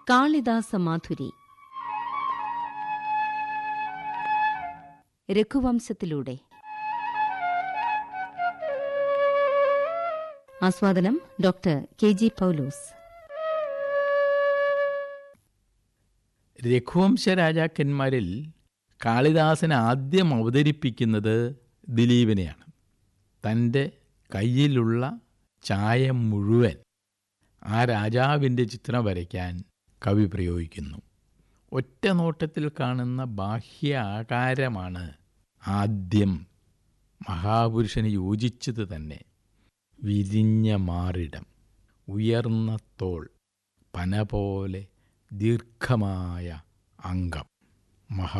കാളിദാസ മാധുരി രഘുവംശത്തിലൂടെ ആസ്വാദനം doctor K G Paulose Raghuvamsha രാജാക്കന്മാരിൽ കാളിദാസൻ ആദ്യം അവതരിപ്പിക്കുന്നത് ദിലീപിനെയാണ് തൻ്റെ കയ്യിലുള്ള ചായം മുഴുവൻ ആ രാജാവിൻ്റെ ചിത്രം വരയ്ക്കാൻ കവി പ്രയോഗിക്കുന്നു ഒറ്റ നോട്ടത്തിൽ കാണുന്ന ബാഹ്യ ആകാരമാണ് ആദ്യം മഹാപുരുഷന് യോജിച്ചത് തന്നെ വിരിഞ്ഞ മാറിടം ഉയർന്ന തോൾ പന പോലെ ദീർഘമായ അംഗം മഹാ